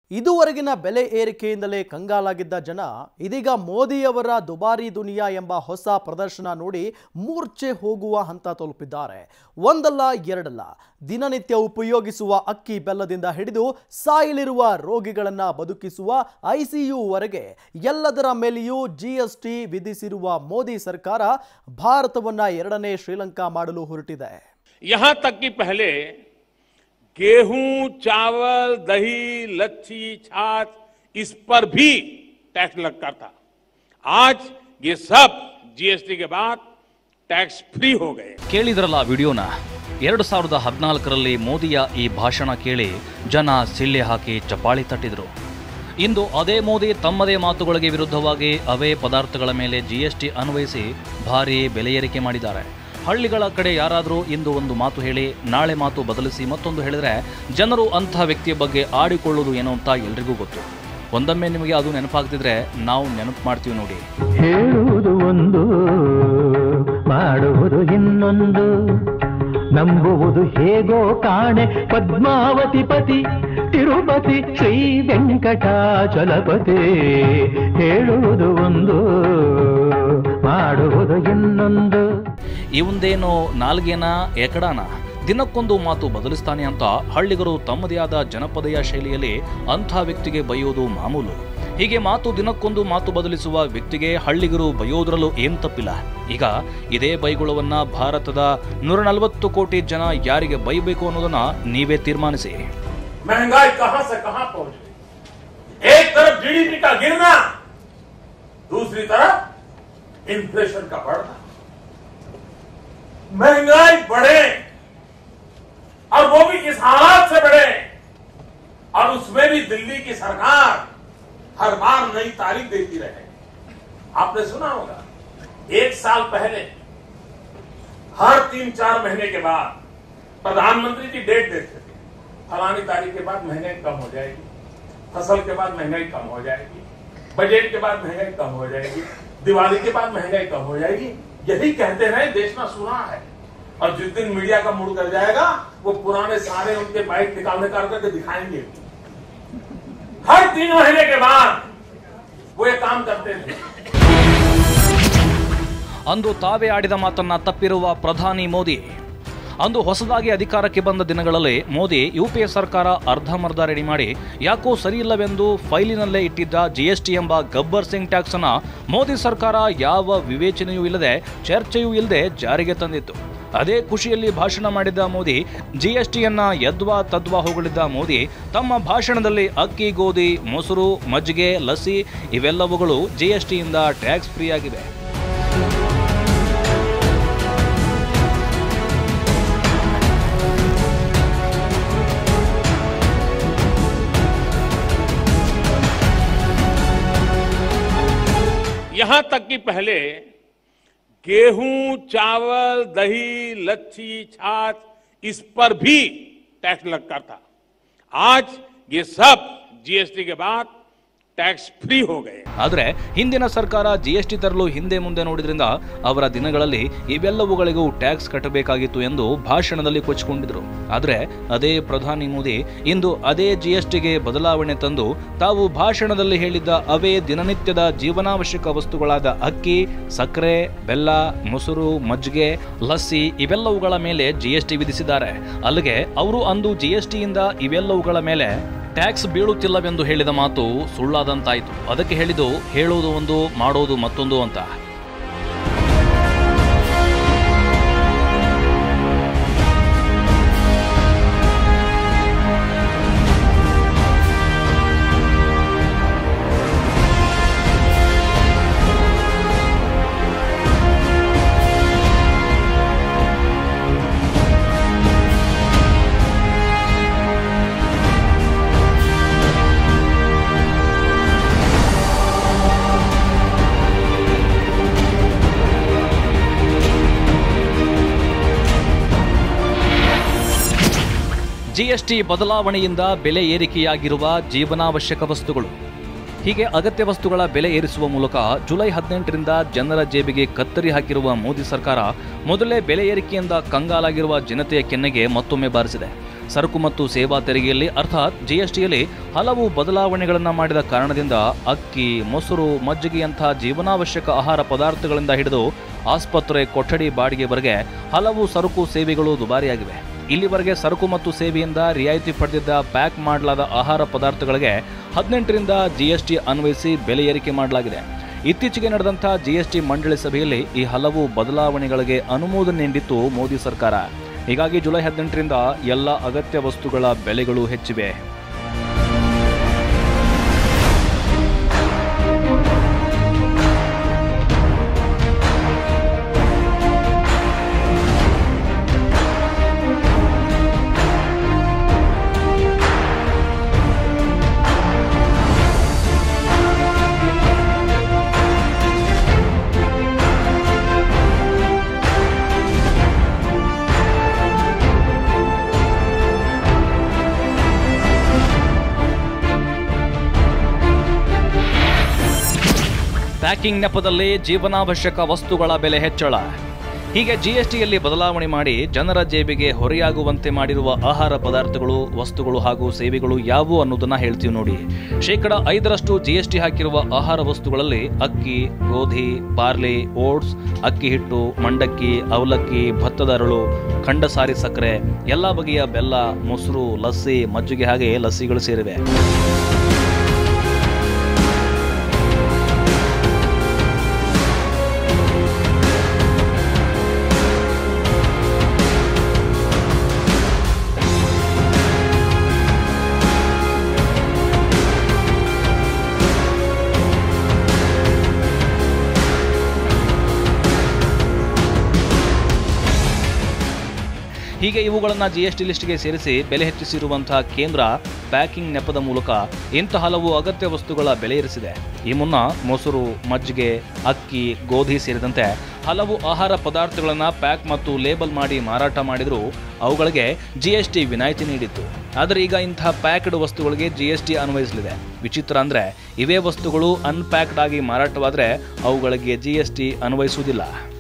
ಇದುವರೆಗಿನ ಬೆಲೆ ಏರಿಕೆಯಿಂದಲೇ ಕಂಗಾಲಾಗಿದ್ದ ಜನ ಇದೀಗ ಮೋದಿಯವರ ದುಬಾರಿ ದುನಿಯಾ ಎಂಬ ಹೊಸ ಪ್ರದರ್ಶನ ನೋಡಿ ಮೂರ್ಛೆ ಹೋಗುವ ಹಂತ ತಲುಪಿದ್ದಾರೆ ಒಂದಲ್ಲ ಎರಡಲ್ಲ ದಿನನಿತ್ಯ ಉಪಯೋಗಿಸುವ ಅಕ್ಕಿ ಬೆಲ್ಲದಿಂದ ಹಿಡಿದು ಸಾಯಲಿರುವ ರೋಗಿಗಳನ್ನ ಬದುಕಿಸುವ ಐಸಿಯುವರೆಗೆ ಎಲ್ಲದರ ಮೇಲೆಯೂ ಜಿಎಸ್ಟಿ ವಿಧಿಸಿರುವ ಮೋದಿ ಸರ್ಕಾರ ಭಾರತವನ್ನ ಎರಡನೇ ಶ್ರೀಲಂಕಾ ಮಾಡಲು ಹೊರಟಿದೆ यहां तक कि पहले गेहूं चावल दही लच्छी छाछ इस पर भी टैक्स लगता था आज ये सब जीएसटी के बाद टैक्स फ्री हो गए ಕೇಳಿದ್ರಲ್ಲ ವಿಡಿಯೋನ ಎರಡು ಸಾವಿರದ ಹದಿನಾಲ್ಕರಲ್ಲಿ ಮೋದಿಯ ಈ ಭಾಷಣ ಕೇಳಿ ಜನ ಸಿಳ್ಳೆ ಹಾಕಿ ಚಪಾಳಿ ತಟ್ಟಿದ್ರು ಇಂದು ಅದೇ ಮೋದಿ ತಮ್ಮದೇ ಮಾತುಗಳಿಗೆ ವಿರುದ್ಧವಾಗಿ ಅವೇ ಪದಾರ್ಥಗಳ ಮೇಲೆ ಜಿಎಸ್ಟಿ ಅನ್ವಯಿಸಿ ಭಾರಿ ಬೆಲೆ ಏರಿಕೆ ಮಾಡಿದ್ದಾರೆ ಹಳ್ಳಿಗಳ ಕಡೆ ಯಾರಾದರೂ ಇಂದು ಒಂದು ಮಾತು ಹೇಳಿ ನಾಳೆ ಮಾತು ಬದಲಿಸಿ ಮತ್ತೊಂದು ಹೇಳಿದ್ರೆ ಜನರು ಅಂತಹ ವ್ಯಕ್ತಿಯ ಬಗ್ಗೆ ಆಡಿಕೊಳ್ಳುವುದು ಏನು ಅಂತ ಎಲ್ರಿಗೂ ಗೊತ್ತು ಒಂದೊಮ್ಮೆ ನಿಮಗೆ ಅದು ನೆನಪಾಗ್ತಿದ್ರೆ ನಾವು ನೆನಪು ಮಾಡ್ತೀವಿ ನೋಡಿ ಹೇಳುವುದು ಒಂದು ಮಾಡುವುದು ಇನ್ನೊಂದು ನಂಬುವುದು ಹೇಗೋ ಕಾಣೆ ಪದ್ಮಾವತಿ ಪತಿ ತಿರುಪತಿ ಶ್ರೀ ವೆಂಕಟಾಚಲಪತಿ ಹೇಳುವುದು ಒಂದು ಮಾಡುವುದು ಇನ್ನೊಂದು ಇವಂದೇನೋ ನಾಲ್ಗೇನ ಎಕಡಾನ ದಿನಕ್ಕೊಂದು ಮಾತು ಬದಲಿಸ್ತಾನೆ ಅಂತ ಹಳ್ಳಿಗರು ತಮ್ಮದೇ ಆದ ಜನಪದೀಯ ಶೈಲಿಯಲ್ಲಿ ಅಂಥ ವ್ಯಕ್ತಿಗೆ ಬೈಯೋದು ಮಾಮೂಲು ಹೀಗೆ ಮಾತು ದಿನಕ್ಕೊಂದು ಮಾತು ಬದಲಿಸುವ ವ್ಯಕ್ತಿಗೆ ಹಳ್ಳಿಗರು ಬೈಯೋದ್ರಲ್ಲೂ ಏನ್ ತಪ್ಪಿಲ್ಲ ಈಗ ಇದೇ ಬೈಗುಳವನ್ನ ಭಾರತದ ನೂರ ನಲವತ್ತು ಕೋಟಿ ಜನ ಯಾರಿಗೆ ಬೈಬೇಕು ಅನ್ನೋದನ್ನ ನೀವೇ ತೀರ್ಮಾನಿಸಿ महंगाई कहां से कहां पहुंच गई एक तरफ जीडीपी का गिरना दूसरी तरफ इन्फ्लेशन का बढ़ना महंगाई बढ़े और वो भी इस हालात से बढ़े और उसमें भी दिल्ली की सरकार हर बार नई तारीख देती रहे आपने सुना होगा एक साल पहले हर तीन चार महीने के बाद प्रधानमंत्री जी डेट देते थे फलानी तारीख के बाद महंगाई कम हो जाएगी फसल के बाद महंगाई कम हो जाएगी बजट के बाद महंगाई कम हो जाएगी दिवाली के बाद महंगाई कम हो जाएगी यही कहते रहे देश में सुना है और जिस दिन मीडिया का मूड कर जाएगा वो पुराने सारे उनके बाइक निकालने कर करके दिखाएंगे हर तीन महीने के बाद वो ये काम करते थे ಅಂದು ತಾವೇ ಆಡಿದ ಮಾತನ್ನ ತಪ್ಪಿರುವ ಪ್ರಧಾನಿ ಮೋದಿ ಅಂದು ಹೊಸದಾಗಿ ಅಧಿಕಾರಕ್ಕೆ ಬಂದ ದಿನಗಳಲ್ಲಿ ಮೋದಿ ಯುಪಿಎ ಸರ್ಕಾರ ಅರ್ಧಮರ್ಧ ರೆಡಿ ಮಾಡಿ ಯಾಕೋ ಸರಿಯಿಲ್ಲವೆಂದು ಫೈಲಿನಲ್ಲೇ ಇಟ್ಟಿದ್ದ ಜಿಎಸ್ಟಿ ಎಂಬ ಗಬ್ಬರ್ ಸಿಂಗ್ ಟ್ಯಾಕ್ಸ್ ಅನ್ನ ಮೋದಿ ಸರ್ಕಾರ ಯಾವ ವಿವೇಚನೆಯೂ ಇಲ್ಲದೆ ಚರ್ಚೆಯೂ ಇಲ್ಲದೆ ಜಾರಿಗೆ ತಂದಿತ್ತು ಅದೇ ಖುಷಿಯಲ್ಲಿ ಭಾಷಣ ಮಾಡಿದ್ದ ಮೋದಿ ಜಿಎಸ್ಟಿಯನ್ನ ಯದ್ವಾ ತದ್ವಾ ಹೊಗಳಿದ್ದ ಮೋದಿ ತಮ್ಮ ಭಾಷಣದಲ್ಲಿ ಅಕ್ಕಿ ಗೋಧಿ ಮೊಸರು ಮಜ್ಜಿಗೆ ಲಸ್ಸಿ ಇವೆಲ್ಲವುಗಳು ಜಿಎಸ್ಟಿಯಿಂದ ಟ್ಯಾಕ್ಸ್ ಫ್ರೀ ಆಗಿವೆ यहां तक कि पहले गेहूं चावल दही लच्छी छाछ इस पर भी टैक्स लगता था आज ये सब जीएसटी के बाद टैक्स फ्री हो गए ಆದರೆ ಹಿಂದಿನ ಸರ್ಕಾರ ಜಿಎಸ್ಟಿ ತರಲು ಹಿಂದೆ ಮುಂದೆ ನೋಡಿದ್ರಿಂದ ಅವರ ದಿನಗಳಲ್ಲಿ ಇವೆಲ್ಲವುಗಳಿಗೂ ಟ್ಯಾಕ್ಸ್ ಕಟ್ಟಬೇಕಾಗಿತ್ತು ಎಂದು ಭಾಷಣದಲ್ಲಿ ಕೊಚ್ಚಿಕೊಂಡಿದ್ರು ಆದರೆ ಅದೇ ಪ್ರಧಾನಿ ಮೋದಿ ಇಂದು ಅದೇ ಜಿಎಸ್ಟಿಗೆ ಬದಲಾವಣೆ ತಂದು ತಾವು ಭಾಷಣದಲ್ಲಿ ಹೇಳಿದ್ದ ಅವೇ ದಿನನಿತ್ಯದ ಜೀವನಾವಶ್ಯಕ ವಸ್ತುಗಳಾದ ಅಕ್ಕಿ ಸಕ್ಕರೆ ಬೆಲ್ಲ ಮೊಸರು ಮಜ್ಜಿಗೆ ಲಸ್ಸಿ ಇವೆಲ್ಲವುಗಳ ಮೇಲೆ ಜಿಎಸ್ಟಿ ವಿಧಿಸಿದ್ದಾರೆ ಅಲ್ಲಿಗೆ ಅವರು ಅಂದು ಜಿಎಸ್ಟಿಯಿಂದ ಇವೆಲ್ಲವುಗಳ ಮೇಲೆ ಟ್ಯಾಕ್ಸ್ ಬೀಳುತ್ತಿಲ್ಲವೆಂದು ಹೇಳಿದ ಮಾತು ಸುಳ್ಳಾದಂತಾಯಿತು ಅದಕ್ಕೆ ಹೇಳಿದ್ದು ಹೇಳುವುದು ಒಂದು ಮಾಡೋದು ಮತ್ತೊಂದು ಅಂತ ಜಿಎಸ್ಟಿ ಬದಲಾವಣೆಯಿಂದ ಬೆಲೆ ಏರಿಕೆಯಾಗಿರುವ ಜೀವನಾವಶ್ಯಕ ವಸ್ತುಗಳು ಹೀಗೆ ಅಗತ್ಯ ವಸ್ತುಗಳ ಬೆಲೆ ಏರಿಸುವ ಮೂಲಕ ಜುಲೈ ಹದಿನೆಂಟರಿಂದ ಜನರ ಜೇಬಿಗೆ ಕತ್ತರಿ ಹಾಕಿರುವ ಮೋದಿ ಸರ್ಕಾರ ಮೊದಲೇ ಬೆಲೆ ಏರಿಕೆಯಿಂದ ಕಂಗಾಲಾಗಿರುವ ಜನತೆಯ ಕೆನ್ನೆಗೆ ಮತ್ತೊಮ್ಮೆ ಬಾರಿಸಿದೆ ಸರಕು ಮತ್ತು ಸೇವಾ ತೆರಿಗೆಯಲ್ಲಿ ಅರ್ಥಾತ್ ಜಿಎಸ್ಟಿಯಲ್ಲಿ ಹಲವು ಬದಲಾವಣೆಗಳನ್ನು ಮಾಡಿದ ಕಾರಣದಿಂದ ಅಕ್ಕಿ ಮೊಸರು ಮಜ್ಜಿಗೆಯಂತಹ ಜೀವನಾವಶ್ಯಕ ಆಹಾರ ಪದಾರ್ಥಗಳಿಂದ ಹಿಡಿದು ಆಸ್ಪತ್ರೆ ಕೊಠಡಿ ಬಾಡಿಗೆವರೆಗೆ ಹಲವು ಸರಕು ಸೇವೆಗಳು ದುಬಾರಿಯಾಗಿವೆ ಇಲ್ಲಿವರೆಗೆ ಸರಕು ಮತ್ತು ಸೇವೆಯಿಂದ ರಿಯಾಯಿತಿ ಪಡೆದಿದ್ದ ಪ್ಯಾಕ್ ಮಾಡಲಾದ ಆಹಾರ ಪದಾರ್ಥಗಳಿಗೆ ಹದಿನೆಂಟರಿಂದ ಜಿಎಸ್ಟಿ ಅನ್ವಯಿಸಿ ಬೆಲೆ ಏರಿಕೆ ಮಾಡಲಾಗಿದೆ ಇತ್ತೀಚೆಗೆ ನಡೆದಂಥ ಜಿಎಸ್ಟಿ ಮಂಡಳಿ ಸಭೆಯಲ್ಲಿ ಈ ಹಲವು ಬದಲಾವಣೆಗಳಿಗೆ ಅನುಮೋದನೆ ನೀಡಿತ್ತು ಮೋದಿ ಸರ್ಕಾರ ಹೀಗಾಗಿ ಜುಲೈ ಹದಿನೆಂಟರಿಂದ ಎಲ್ಲ ಅಗತ್ಯ ವಸ್ತುಗಳ ಬೆಲೆಗಳು ಹೆಚ್ಚಿವೆ ಪ್ಯಾಕಿಂಗ್ ನೆಪದಲ್ಲಿ ಜೀವನಾವಶ್ಯಕ ವಸ್ತುಗಳ ಬೆಲೆ ಹೆಚ್ಚಳ ಹೀಗೆ ಜಿಎಸ್ಟಿಯಲ್ಲಿ ಬದಲಾವಣೆ ಮಾಡಿ ಜನರ ಜೇಬಿಗೆ ಹೊರೆಯಾಗುವಂತೆ ಮಾಡಿರುವ ಆಹಾರ ಪದಾರ್ಥಗಳು ವಸ್ತುಗಳು ಹಾಗೂ ಸೇವೆಗಳು ಯಾವುವು ಅನ್ನೋದನ್ನ ಹೇಳ್ತೀವಿ ನೋಡಿ ಶೇಕಡ ಐದರಷ್ಟು ಜಿಎಸ್ಟಿ ಹಾಕಿರುವ ಆಹಾರ ವಸ್ತುಗಳಲ್ಲಿ ಅಕ್ಕಿ ಗೋಧಿ ಬಾರ್ಲಿ ಓಟ್ಸ್ ಅಕ್ಕಿ ಹಿಟ್ಟು ಮಂಡಕ್ಕಿ ಅವಲಕ್ಕಿ ಭತ್ತದ ಅರಳು ಖಂಡಸಾರಿ ಸಕ್ಕರೆ ಎಲ್ಲ ಬಗೆಯ ಬೆಲ್ಲ ಮೊಸರು ಲಸ್ಸಿ ಮಜ್ಜಿಗೆ ಹಾಗೆ ಲಸ್ಸಿಗಳು ಸೇರಿವೆ ಹೀಗೆ ಇವುಗಳನ್ನು ಜಿಎಸ್ಟಿ ಲಿಸ್ಟ್ಗೆ ಸೇರಿಸಿ ಬೆಲೆ ಹೆಚ್ಚಿಸಿರುವಂತಹ ಕೇಂದ್ರ ಪ್ಯಾಕಿಂಗ್ ನೆಪದ ಮೂಲಕ ಇಂಥ ಹಲವು ಅಗತ್ಯ ವಸ್ತುಗಳ ಬೆಲೆ ಏರಿಸಿದೆ ಈ ಮುನ್ನ ಮೊಸರು ಮಜ್ಜಿಗೆ ಅಕ್ಕಿ ಗೋಧಿ ಸೇರಿದಂತೆ ಹಲವು ಆಹಾರ ಪದಾರ್ಥಗಳನ್ನು ಪ್ಯಾಕ್ ಮತ್ತು ಲೇಬಲ್ ಮಾಡಿ ಮಾರಾಟ ಮಾಡಿದರೂ ಅವುಗಳಿಗೆ ಜಿಎಸ್ಟಿ ವಿನಾಯಿತಿ ನೀಡಿತ್ತು ಆದರೆ ಈಗ ಇಂಥ ಪ್ಯಾಕ್ಡ್ ವಸ್ತುಗಳಿಗೆ ಜಿಎಸ್ಟಿ ಅನ್ವಯಿಸಲಿದೆ ವಿಚಿತ್ರ ಅಂದರೆ ಇವೇ ವಸ್ತುಗಳು ಅನ್ಪ್ಯಾಕ್ಡ್ ಆಗಿ ಮಾರಾಟವಾದರೆ ಅವುಗಳಿಗೆ ಜಿಎಸ್ಟಿ ಅನ್ವಯಿಸುವುದಿಲ್ಲ